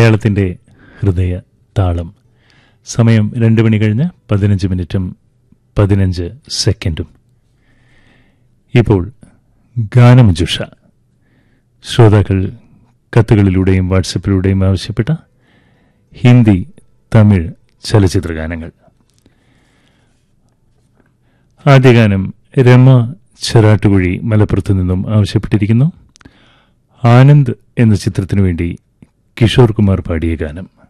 മലയാളത്തിൻ്റെ ഹൃദയ താളം സമയം രണ്ട് മണി കഴിഞ്ഞ് പതിനഞ്ച് മിനിറ്റും പതിനഞ്ച് സെക്കൻഡും ഇപ്പോൾ ഗാനമുജുഷ ശ്രോതാക്കൾ കത്തുകളിലൂടെയും വാട്സപ്പിലൂടെയും ആവശ്യപ്പെട്ട ഹിന്ദി തമിഴ് ചലച്ചിത്ര ഗാനങ്ങൾ ആദ്യ ഗാനം രമ ചെറാട്ടുകുഴി മലപ്പുറത്ത് നിന്നും ആവശ്യപ്പെട്ടിരിക്കുന്നു ആനന്ദ് എന്ന ചിത്രത്തിനു വേണ്ടി കിഷോർ കുമാർ പാടിയ ഗാനം